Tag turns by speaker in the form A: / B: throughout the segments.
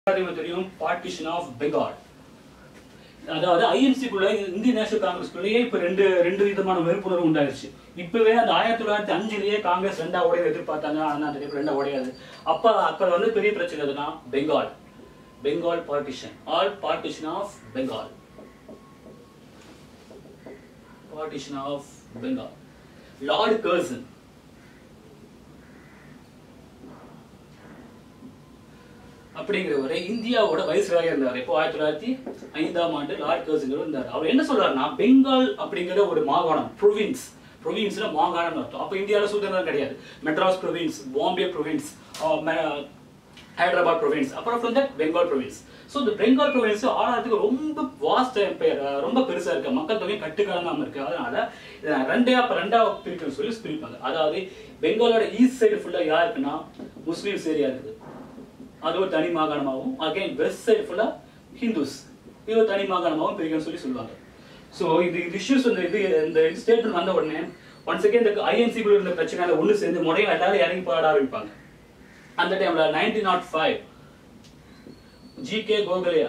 A: எல்லாருக்கும் தெரியும் partition of Bengal அதாவது ஐஎன்சிக்குள்ள இந்திய நேஷனல் காங்கிரஸ்குள்ளேயே இப்ப ரெண்டு ரெண்டு விதமான வெறுப்புணர்வு உண்டாயிருச்சு இப்பவே அந்த ஆயிரத்தி தொள்ளாயிரத்தி அஞ்சுலயே காங்கிரஸ் ரெண்டா உடைய எதிர்பார்த்தாங்க ஆனா அந்த டைம் ரெண்டா உடையாது அப்ப அப்ப வந்து பெரிய பிரச்சனை எதுனா Bengal Bengal partition all partition of Bengal partition of Bengal Lord Curzon அப்படிங்கிறவரை இந்தியாவோட வைஸ்ராயா இருந்தார் இப்போ ஆயிரத்தி தொள்ளாயிரத்தி ஐந்தாம் ஆண்டு லார்ட் கர்சிங்கர் இருந்தார் அவர் என்ன சொல்றாருன்னா பெங்கால் அப்படிங்கிற ஒரு மாகாணம் ப்ரொவின்ஸ் ப்ரொவின்ஸ்ல மாகாணம் அர்த்தம் அப்போ இந்தியாவில் சுதந்திரம் கிடையாது Madras province Bombay province Hyderabad province அப்புறம் from that Bengal province so இந்த பெங்கால் ப்ரொவின்ஸ் ஆளாறதுக்கு ரொம்ப வாஸ்ட் ரொம்ப பெருசா இருக்கு மக்கள் தொகை கட்டுக்காலமாக இருக்கு அதனால இதை நான் ரெண்டே அப்ப ரெண்டா பிரிக்கணும்னு சொல்லி பிரிப்பாங்க அதாவது பெங்காலோட ஈஸ்ட் சைடு ஃபுல்லா யாருக்குன்னா முஸ்லீம்ஸ் ஏரியா இருக்குது அது ஒரு தனி மாகாணமாகவும் அகைன் வெஸ்ட் சைடு ஃபுல்லா ஹிந்துஸ் இது ஒரு தனி மாகாணமாகவும் பிரிக்கணும்னு சொல்லி சொல்லுவாங்க ஸோ இது இது இஷ்யூஸ் வந்து இது இந்த ஸ்டேட்மெண்ட் வந்த உடனே ஒன்ஸ் அகேன் இந்த ஐஎன்சிக்குள்ள இருந்த பிரச்சனையில ஒன்று சேர்ந்து முறையும் எல்லாரும் இறங்கி பாட ஆரம்பிப்பாங்க அந்த டைம்ல nineteen nought five G K கோகலியா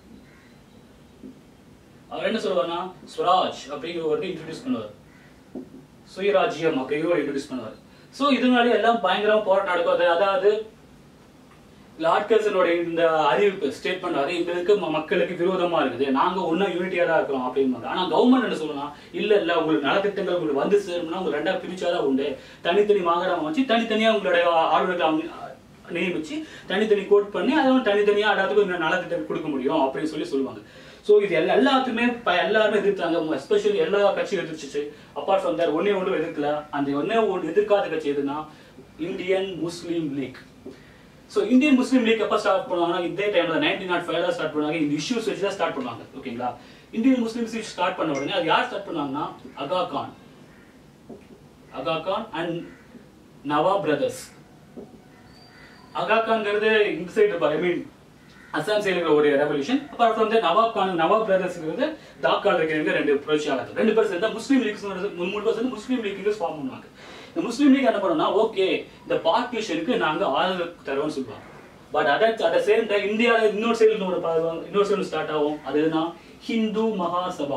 A: அவர் என்ன சொல்லுவார்னா ஸ்வராஜ் அப்படிங்கிற ஒரு இன்ட்ரடியூஸ் பண்ணுவார் சுயராஜ்யம் அப்படிங்கிற ஒரு இன்ட்ரடியூஸ் பண்ணுவார் ஸோ இதனால எல்லாம் பயங்கரமா போராட்டம் நடக்கும் அது- அதாவது லார்ட் கர்சனோட இந்த அறிவிப்பு ஸ்டேட்மெண்ட் அது இந்த இருக்க ம- மக்களுக்கு விரோதமா இருக்குது நாங்க ஒன்னும் யூனிட்டியா தான் இருக்கிறோம் அப்படின்னு ஆனா கவர்மெண்ட் என்ன சொல்லலாம் இல்ல இல்ல உங்களுக்கு நலத்திட்டங்கள் உங்களுக்கு வந்து சேரும்னா உங்களுக்கு ரெண்டா பிரிச்சாதான் உண்டு தனித்தனி மாகாணம் வச்சு தனித்தனியா உங்களுடைய ஆளுநர்கள் அவங்க நியமிச்சு தனித்தனி கோட் பண்ணி அதை வந்து தனித்தனியா எல்லாத்துக்கும் இந்த நலத்திட்டம் கொடுக்க முடியும் அப்படின்னு சொல்லி சொல்லுவாங்க ஸோ இது எல்லா எல்லாத்துக்குமே ப- எல்லாருமே எதிர்த்தாங்க எஸ்பெஷலி எல்லா கட்சியும் எதிர்த்துச்சு அப்பார்ட் ஃப்ரம் தட் ஒன்னே ஒன்று எதிர்க்கல அந்த ஒன்னே ஒன்று எதிர்க்காத கட்சி எதுனா Indian Muslim League so Indian Muslim League எப்போ ஸ்டார்ட் பண்ணுவாங்கன்னா இதே டைம்ல நைன்டீன் நாட் ஃபைவ்ல ஸ்டார்ட் பண்ணுவாங்க இந்த இஷ்யூஸ் வச்சு தான் ஸ்டார்ட் பண்ணுவாங்க ஓகேங்களா இந்தியன் முஸ்லீம் லீக் ஸ்டார்ட் பண்ண உடனே அது யார் ஸ்டார்ட் பண்ணாங்கன்னா அகா கான் அகா கான் அண்ட் நவாப் பிரதர்ஸ் அகா கான்ங்கிறது இந்த சைடு இருப்பார் ஐ மீன் அசாம் சைடு இருக்கிற ஒரு revolution apart from Nawab Khan Nawab பிரதர்ஸ்ங்கிறது தாக்கால் இருக்கிறவங்க ரெண்டு புரட்சியாளர்கள் ரெண்டு பேர் சேர்ந்தா முஸ்லீம் லீக் மூணு பேர் சேர்ந்து முஸ்லீம் லீக் ஃபார்ம் பண்ணுவாங்க இந்த முஸ்லீம் லீக் என்ன பண்ணோம்னா ஓகே இந்த பார்ட்டிஷனுக்கு நாங்க ஆதரவு தருவோம்னு சொல்லுவாங்க but at at same time இந்தியாவில் இன்னொரு சைடு இன்னொரு பா- இன்னொரு சைடு ஸ்டார்ட் ஆகும் அது எதுனா ஹிந்து மகாசபா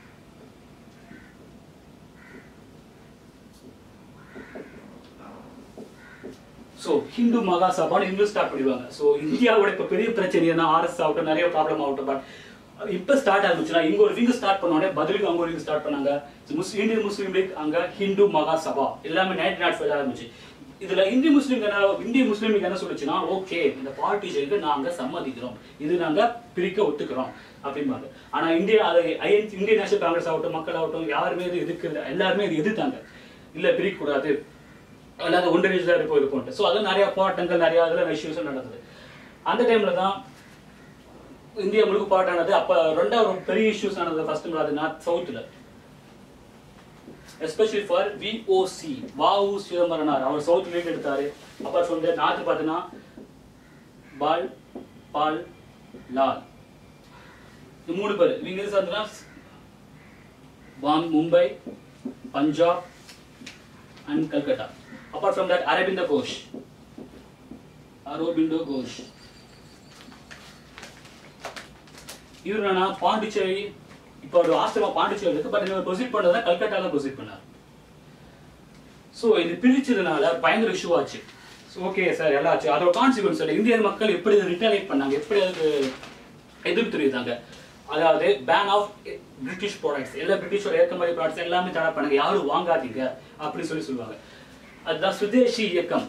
A: ஸோ ஹிந்து மகாசபான்னு இன்னும் ஸ்டார்ட் பண்ணிடுவாங்க ஸோ இந்தியாவோட இப்போ பெரிய பிரச்சனை என்ன ஆர்எஸ் ஆகட்டும் நிறைய ப்ராப்ளம் ஆகட்டும் பட் இப்போ ஸ்டார்ட் ஆகுச்சுன்னா இங்க ஒரு விங்கு ஸ்டார்ட் பண்ண உடனே பதிலுக்கு அங்க ஒரு விங்கு ஸ்டார்ட் பண்ணாங்க முஸ் இந்தியன் முஸ்லீம் லீக் அங்க ஹிந்து மகாசபா எல்லாமே நைன்டீன் நாட் ஃபைவ் ஆரம்பிச்சு இதுல இந்திய முஸ்லீம் என்ன இந்திய முஸ்லீம் லீக் என்ன சொல்லுச்சுன்னா ஓகே இந்த பார்ட்டிஷனுக்கு நாங்க சம்மதிக்கிறோம் இது நாங்க பிரிக்க ஒத்துக்கிறோம் அப்படிம்பாங்க ஆனா இந்தியா அதை ஐஎன் இந்தியன் நேஷனல் காங்கிரஸ் ஆகட்டும் மக்கள் ஆகட்டும் யாருமே இது எதிர்க்கல எல்லாருமே இது எதிர்த்தாங்க இல்ல பிரிக்க கூடாது அல்லாத ஒன்றிணைஞ்சா இருப்போம் இது போட்டு ஸோ அது நிறைய போராட்டங்கள் நிறைய அதில் இஷ்யூஸ் நடந்தது அந்த டைம்ல தான் இந்தியா முழுக்க போராட்டானது அப்ப ரெண்டாவது ஒரு பெரிய இஷ்யூஸ் ஆனது ஃபர்ஸ்ட் அது நார்த் சவுத்துல especially for VOC Vavu Chidambaranar our south lead எடுத்தாரு அப்புறம் சொல்லிட்டு நார்த் பார்த்தீங்கன்னா பால் பால் லால் இந்த மூணு பேர் இவங்க எது சார்ந்தனா பாம் Mumbai Punjab and Calcutta. Apart from that, Aravinda Ghosh. Aurobindo Ghosh. இவர் என்னன்னா பாண்டிச்சேரி இப்போ ஒரு ஆசிரமம் பாண்டிச்சேரி இருக்கு பட் இவர் ப்ரொசீட் பண்ணதுனா கல்கட்டால ப்ரொசீட் பண்ணார் ஸோ இது பிரிச்சதுனால பயங்கர இஷ்யூ ஆச்சு ஓகே சார் எல்லாம் ஆச்சு அதோட கான்சிக்வன்ஸ் இல்லை இந்திய மக்கள் எப்படி ரிட்டாலியேட் பண்ணாங்க எப்படி அதுக்கு எதிர்ப்பு தெரிவித்தாங்க அதாவது பேன் ஆஃப் பிரிட்டிஷ் ப்ராடக்ட்ஸ் எல்லா பிரிட்டிஷோட ஏற்றுமதி ப்ராடக்ட்ஸ் எல்லாமே தடை பண்ணுங்க யாரும் வாங்காதீங்க அப்படி சொல்லி சொல்லுவாங்க அதுதான் சுதேசி இயக்கம்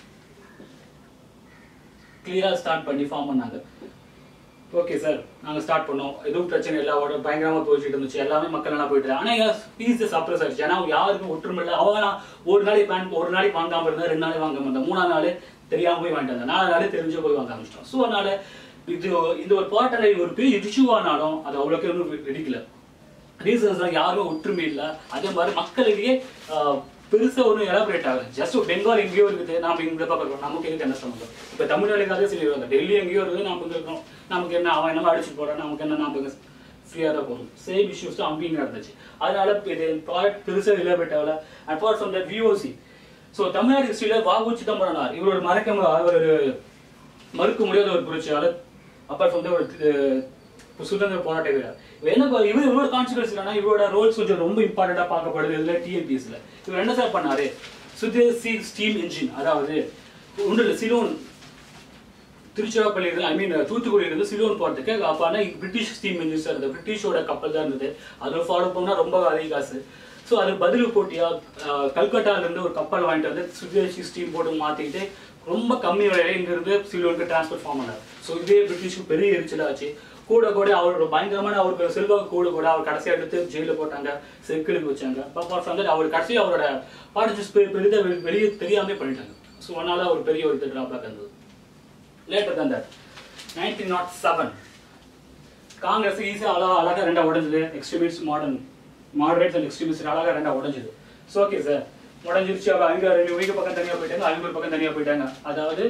A: கிளியரா ஸ்டார்ட் பண்ணி ஃபார்ம் பண்ணாங்க ஓகே சார் நாங்க ஸ்டார்ட் பண்ணோம் எதுவும் பிரச்சனை இல்லை அவரோட பயங்கரமா போயிட்டு இருந்துச்சு எல்லாமே மக்கள் நல்லா போயிட்டு இருந்தாங்க. ஆனா பீஸ் சப்ரஸ் ஆயிடுச்சு ஏன்னா யாருக்கும் ஒற்றுமை இல்லை அவங்க நான் ஒரு நாளைக்கு பேன் ஒரு நாளைக்கு வாங்காம இருந்தா ரெண்டு நாளைக்கு வாங்காம இருந்தா மூணாவது நாள் தெரியாம போய் வாங்கிட்டு வந்தேன் நாலு நாளே தெரிஞ்சு போய் வாங்க ஆரம்பிச்சிட்டோம் ஸோ அதனால இது இந்த ஒரு போராட்டம் ஒரு பெரிய இஷ்யூ ஆனாலும் அது அவ்வளோக்கு ஒன்றும் வெடிக்கல ரீசன்ஸ்லாம் யாரும் ஒற்றுமை இல்லை அதே மாதிரி மக்களிடையே ஆஹ், பெருசா ஒன்றும் எலாபரேட் ஆகல ஜஸ்ட் பெங்கால் எங்கேயோ இருக்குது நாம இந்த பக்கம் இருக்கோம் நமக்கு எதுக்கு என்ன சம்பந்தம் இப்போ தமிழ்நாடுக்காக சொல்லிடுவாங்க டெல்லி எங்கேயோ இருக்குது நாம இங்க இருக்கோம் நமக்கு என்ன அவன் என்னமோ அடிச்சு போறான் நமக்கு என்ன நாம இங்க ஃப்ரீயாக தான் போகும் சேம் இஷ்யூஸ் தான் அங்கேயும் நடந்துச்சு அதனால இது ப்ராடக்ட் பெருசாக எலாபரேட் ஆகல apart from that VOC so Tamil Nadu ஹிஸ்டரியில் வாகு சிதம்பரனார் இவரோட மறக்க மு- அவர் மறுக்க முடியாத ஒரு புரட்சியாளர் அப்பார்ட் ஃப்ரம் ஒரு அஹ், சுதந்திர போராட்ட வீரர் இவர் என்ன ப- இவர் இவரோட கான்சிக்வன்ஸ் என்னன்னா இவரோட ரோல்ஸ் கொஞ்சம் ரொம்ப இம்பார்ட்டண்டா பார்க்கப்படுது இதுல டிஎன்பிஎஸ்ல இவர் என்ன சார் பண்ணாரு சுதேசி ஸ்டீம் இன்ஜின் அதாவது ஒன்றும் இல்லை சிலோன் திருச்சிராப்பள்ளி இருந்து ஐ மீன் தூத்துக்குடி இருந்து சிலோன் போறதுக்கு அப்ப ஆனா பிரிட்டிஷ் ஸ்டீம் இன்ஜின் சார் அந்த பிரிட்டிஷோட கப்பல் தான் இருந்தது அதில் ஃபாலோ பண்ணா ரொம்ப அதிக காசு ஸோ அது பதில் போட்டியா அஹ், கல்கட்டால இருந்து ஒரு கப்பல் வாங்கிட்டு வந்து சுதேசி ஸ்டீம் போட்டு மாத்திக்கிட்டு ரொம்ப கம்மி விலையில இங்க இருந்து சிலோனுக்கு டிரான்ஸ்பர் ஃபார்ம் பண்ணார் ஸோ இதே பிரிட்டிஷ்க்கு பெரிய எரிச்சலாச்சு கூட கூட அவரோட பயங்கரமான அவருக்கு செல்வாக்கு கூட கூட அவர் கடைசியா எடுத்து ஜெயில போட்டாங்க செக்கிலுக்கு வச்சாங்க அப்பார்ட் ஃப்ரம் தட் அவர் கடைசி அவரோட பார்ட்டிஸ் பெரிதாக வெளியே தெரியாமலே பண்ணிட்டாங்க ஸோ அதனால அவர் பெரிய ஒரு ட்ராப்லாக் இருந்தது later then that nineteen nought seven Congress ஈஸியாக அழகா அழகா ரெண்டா உடைஞ்சது extremist modern moderates and extremist அழகா ரெண்டா உடைஞ்சது ஸோ ஓகே சார் உடஞ்சிருச்சு அவ அவங்க ரெண்டு வீக்கு பக்கம் தனியா போயிட்டாங்க அவங்க ஒரு பக்கம் தனியா போயிட்டாங்க அதாவது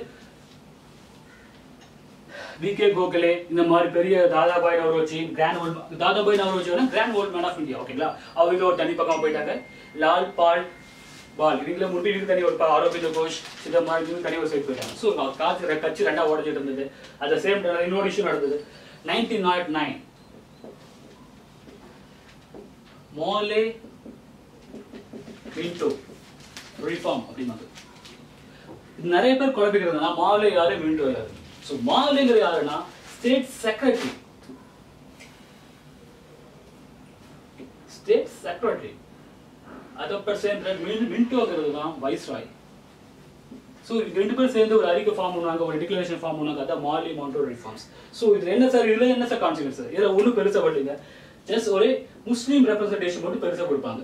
A: விகே கோகலே இந்த மாதிரி பெரிய Dadabhai Naoroji grand old Dadabhai Naoroji grand old man of India ஓகேங்களா அவங்க ஒரு தனி பக்கம் போயிட்டாங்க லால் பால் பால் இவங்கள முன்பு இதுக்கு தனி ஒரு பா- அரவிந்த் கோஷ் சிதம்பரம் இதுக்கு தனி ஒரு சைடு போயிட்டாங்க ஸோ காற்று ரெ- கட்சி ரெண்டா உடஞ்சிட்டு இருந்தது அட் த சேம் டைம் இன்னொரு இஷ்யூ நடந்தது nineteen nought nine Morley Minto reform அப்படின்னாங்க இது நிறைய பேர் குழப்பிக்கிறதுனா மாலே யாரு மின்டோ யாரு ஸோ மாலேங்கிற யாருன்னா ஸ்டேட் செக்ரட்டரி ஸ்டேட் செக்ரட்டரி அதப்ப சேர்ந்த மின்டோங்கிறது தான் வைஸ்ராய் ஸோ இது ரெண்டு பேரும் சேர்ந்து ஒரு அறிக்கை ஃபார்ம் பண்ணுவாங்க ஒரு டிக்ளரேஷன் ஃபார்ம் பண்ணுவாங்க அதான் மாலி மாண்டோ ரிஃபார்ம்ஸ் ஸோ இது என்ன சார் இதுல என்ன சார் கான்சிக்வன்ஸ் இதில் ஒன்றும் பெருசா வரலைங்க ஜஸ்ட் ஒரு முஸ்லீம் ரெப்ரஸன்டேஷன் மட்டும் பெருசா கொடுப்பாங்க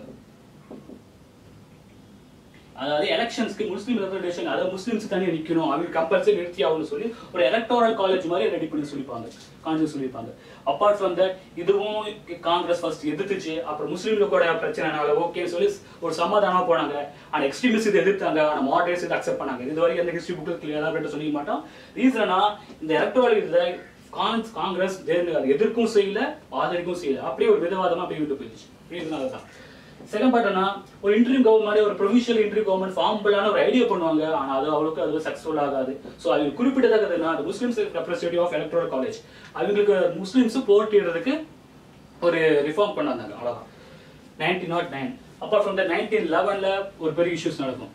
A: அதாவது எலெக்ஷன்ஸ்க்கு முஸ்லீம் ரெப்ரஸன்டேஷன் அதாவது முஸ்லீம்ஸ் தனியாக நிற்கணும் அவங்க கம்பல்சரி நிறுத்தி ஆகணும்னு சொல்லி ஒரு எலக்டோரல் காலேஜ் மாதிரி ரெடி பண்ணி சொல்லிப்பாங்க காங்கிரஸ் சொல்லியிருப்பாங்க அப்பார்ட் ஃப்ரம் தட் இதுவும் காங்கிரஸ் ஃபர்ஸ்ட் எதிர்த்துச்சு அப்புறம் முஸ்லீம்ல கூட பிரச்சனைனால ஓகே சொல்லி ஒரு சமாதானமா போனாங்க ஆனால் எக்ஸ்ட்ரீமிஸ்ட் இது எதிர்த்தாங்க ஆனால் மாடரேட்ஸ் இது அக்செப்ட் பண்ணாங்க இது வரைக்கும் எந்த ஹிஸ்ட்ரி புக்கு கிளியராக சொல்லிக்க மாட்டோம் ரீசனா இந்த எலக்டோரல் இதில் கான்ஸ் காங்கிரஸ் தேர்ந்து அதை எதிர்க்கும் செய்யல ஆதரிக்கும் செய்யல அப்படியே ஒரு விதவாதமா அப்படியே விட்டு போயிடுச்சு ரீசன் அதுதான் செகண்ட் பார்ட்னா ஒரு இன்டர்வியூ கவர்மெண்ட் மாதிரி ஒரு ப்ரொவிஷியல் இன்டர்வியூ கவர்மெண்ட் ஃபார்ம் பண்ணலான ஒரு ஐடியா பண்ணுவாங்க ஆனா அது அவ்வளவுக்கு அது சக்ஸஸ்ஃபுல் ஆகாது ஸோ அது குறிப்பிட்டதாகதுன்னா அது Muslims representative of electoral college அவங்களுக்கு முஸ்லிம்ஸ் போட்டியிடுறதுக்கு ஒரு ரிஃபார்ம் பண்ணாங்க அவ்வளவுதான் nineteen nought nine apart from the nineteen லெவன்ல ஒரு பெரிய இஷ்யூஸ் நடக்கும்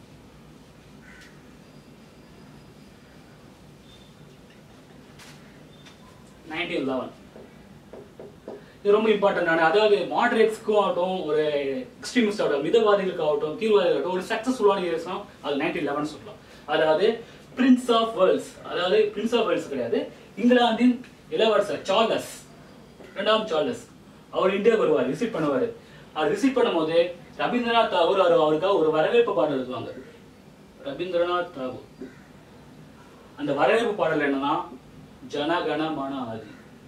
A: நைன்டீன் லெவன் இது ரொம்ப இம்பார்ட்டன்டான அதாவது மாடரேட்ஸ்க்கும் ஆகட்டும் ஒரு எக்ஸ்ட்ரீமிஸ்ட் ஆகட்டும் மிதவாதிகளுக்கு ஆகட்டும் தீவிரவாதிகளுக்கு ஒரு சக்சஸ்ஃபுல்லான இயர்ஸ் தான் அது நைன்டீன் லெவன் சொல்லலாம் அதாவது பிரின்ஸ் ஆஃப் வேர்ல்ஸ் அதாவது பிரின்ஸ் ஆஃப் வேர்ல்ஸ் கிடையாது இங்கிலாந்தின் இளவரசர் சார்லஸ் இரண்டாம் சார்லஸ் அவர் இந்தியாவுக்கு வருவார் விசிட் பண்ணுவார் அவர் விசிட் பண்ணும்போது ரவீந்திரநாத் தாகூர் அவர் அவருக்காக ஒரு வரவேற்பு பாடல் எழுதுவாங்க ரவீந்திரநாத் தாகூர் அந்த வரவேற்பு பாடல் என்னன்னா ஜனகண மன ஆதி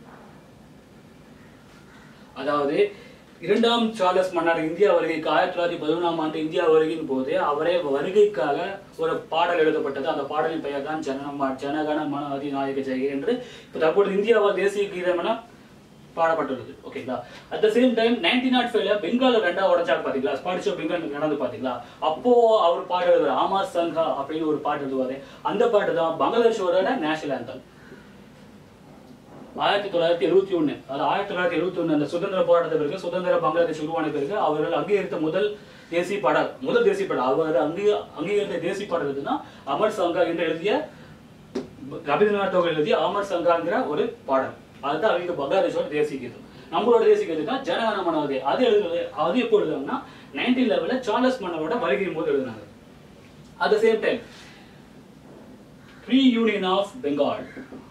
A: அதாவது இரண்டாம் சார்லஸ் மன்னர் இந்தியா வருகைக்கு ஆயிரத்தி தொள்ளாயிரத்தி பதினொன்றாம் ஆண்டு இந்தியா வருகையின் போது அவரே வருகைக்காக ஒரு பாடல் எழுதப்பட்டது அந்த பாடலின் பெயர் தான் ஜனன ஜனகண மன அதிநாயக ஜெய என்று இப்போ தற்போது இந்தியாவால் தேசிய கீதம் என பாடப்பட்டுள்ளது ஓகேங்களா at the same time nineteen nought ஃபைவ்ல பெங்கால ரெண்டா உடச்சாரு பாத்தீங்களா ஸ்பாடிஷ் ஆஃப் பெங்கால் நடந்து பாத்தீங்களா அப்போ அவர் பாட்டு எழுதுவார் ஆமா சங்கா அப்படின்னு ஒரு பாட்டு எழுதுவாரு அந்த பாட்டு தான் பங்களாதேஷோட நேஷனல் ஆந்தம் ஆயிரத்தி தொள்ளாயிரத்தி எழுபத்தி ஒண்ணு அது ஆயிரத்தி தொள்ளாயிரத்தி எழுபத்தி ஒண்ணு அந்த சுதந்திர போராட்டத்து பிறகு சுதந்திர பங்களாதேஷ் உருவான பிறகு அவர்கள் அங்கீகரித்த முதல் தேசிய பாடல் முதல் தேசிய பாடல் அவர் அங்கீ அங்கீகரித்த தேசிய பாடல் எதுனா அமர் சங்கா என்று எழுதிய ரவீந்திரநாத் தாகூர் எழுதிய அமர் சங்காங்கிற ஒரு பாடல் அதுதான் அவங்க பங்களாதேஷோட தேசிய கீதம் நம்மளோட தேசிய கீதம் தான் ஜனகண மனோதே அது எழுதுறது அது எப்போ எழுதுனாங்கன்னா நைன்டீன் லெவலில் சார்லஸ் மன்னரோட வருகையின் போது எழுதினாங்க at the same time pre union of Bengal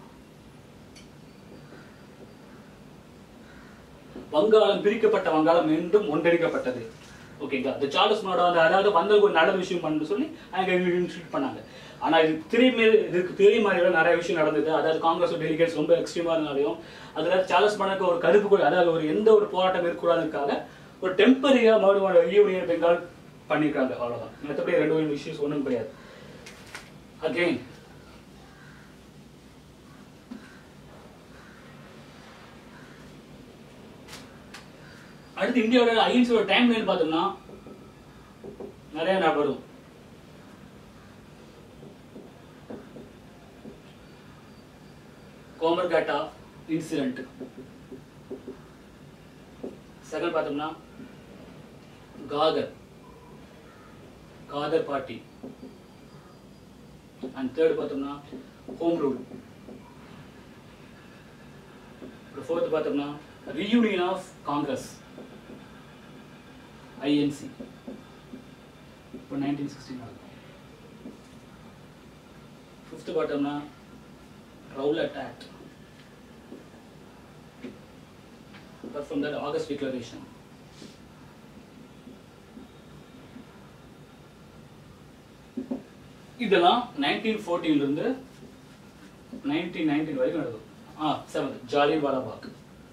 A: வங்காளம் பிரிக்கப்பட்ட வங்காளம் மீண்டும் ஒன்றிணைக்கப்பட்டது ஓகேங்களா இந்த சார்லஸ் மன்னோட அந்த அதாவது வந்த ஒரு நல்ல விஷயம் பண்ணு சொல்லி அங்க இன்ஸ்டியூட் பண்ணாங்க ஆனா இது திரை மீது இதுக்கு திரை மாதிரியோட நிறைய விஷயம் நடந்தது அதாவது காங்கிரஸ் டெலிகேட்ஸ் ரொம்ப எக்ஸ்ட்ரீமா இருந்தாலையும் அதுல சார்லஸ் மன்னருக்கு ஒரு கருப்பு கொடி அதாவது ஒரு எந்த ஒரு போராட்டம் இருக்கக்கூடாதுக்காக ஒரு டெம்பரரியா மறுபடியும் யூனியன் பெங்கால் பண்ணியிருக்காங்க அவ்வளவுதான் மற்றபடி ரெண்டு இஷ்யூஸ் ஒன்றும் கிடையாது அகெயின் அடுத்து இந்தியாவோட ஐஎன்சியோட டைம் லைன் பார்த்தோம்னா நிறைய நாள் வரும் கொமர்காட்டா இன்சிடென்ட் செகண்ட் பார்த்தோம்னா Ghadar Ghadar party and third பார்த்தோம்னா ஹோம் ரூல் ஃபோர்த் பார்த்தோம்னா ரியூனியன் ஆஃப் காங்கிரஸ் ஐஎன்சி இப்போ நைன்டீன் சிக்ஸ்டீன் ஃபிஃப்த் பார்த்தோம்னா Rowlatt Act apart from that August declaration. இதெல்லாம் நைன்டீன் இருந்து நைன்டீன் நைன்டீன் வரைக்கும் நடக்கும் ஆ செவன்த் ஜாலியன் வாலாபாக்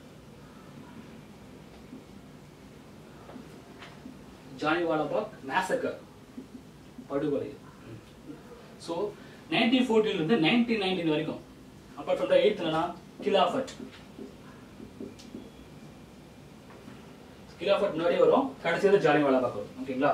A: ஜாலியன் வாலாபாக் மேசக்கர் படுகொலை ஸோ நைன்டீன் இருந்து நைன்டீன் நைன்டீன் வரைக்கும் அப்பார்ட் ஃப்ரம் த எயித்லனா கிலாஃபட் கிலாஃபட் முன்னாடி வரும் கடைசியில் ஜாலி வாலா பாக் வரும் ஓகேங்களா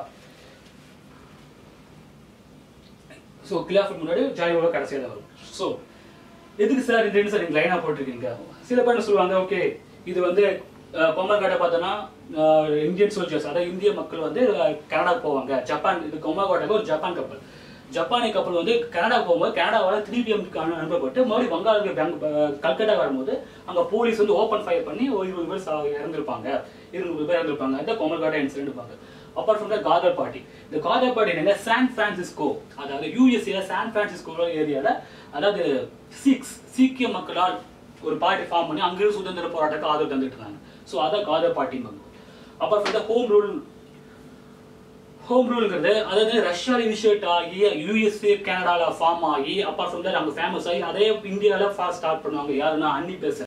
A: ஸோ கிலாஃபட் முன்னாடி ஜாலி வாலா கடைசியில் வரும் ஸோ எதுக்கு சார் இந்த சார் நீங்கள் லைனாக போட்டிருக்கீங்க சில பேர் என்ன சொல்லுவாங்க ஓகே இது வந்து கொமர்காட்டை பார்த்தோன்னா இந்தியன் சோல்ஜர்ஸ் அதாவது இந்திய மக்கள் வந்து கனடாக்கு போவாங்க ஜப்பான் இது கொமர்காட்டுக்கு ஒரு ஜப்பான் கப்பல் ஜப்பானிய கப்பல் வந்து கனடா போகும்போது கனடாவால் த்ரீ பிஎம்க்கு அனுப்பப்பட்டு மறுபடியும் வங்காள பேங்க் கல்கட்டா வரும்போது அங்கே போலீஸ் வந்து ஓப்பன் ஃபயர் பண்ணி ஒரு இருபது பேர் சா- இறந்திருப்பாங்க இருநூறு பேர் இறந்திருப்பாங்க இந்த கொமர்காட்டா இன்சிடென்ட் இருப்பாங்க apart from the Ghadar party இந்த காதர் பார்ட்டி என்ன சான் பிரான்சிஸ்கோ அதாவது யூஎஸ்ஏ சான் பிரான்சிஸ்கோ ஏரியால அதாவது சீக்ஸ் சீக்கிய மக்களால் ஒரு பார்ட்டி ஃபார்ம் பண்ணி அங்கிருந்து சுதந்திர போராட்டத்துக்கு ஆதரவு தந்துட்டு இருந்தாங்க ஸோ அதான் காதர் பார்ட்டிம்பாங்க apart from the home rule home ரூல்ங்கிறது அதாவது ரஷ்யால இனிஷியேட் ஆகி யூஎஸ்ஏ கனடால ஃபார்ம் ஆகி அப்பார்ட் ஃப்ரம் தட் அங்க ஃபேமஸ் ஆகி அதே இந்தியால ஃபாஸ்ட் ஸ்டார்ட் பண்ணுவாங்க யாருன்னா அன்னி பெசன்ட்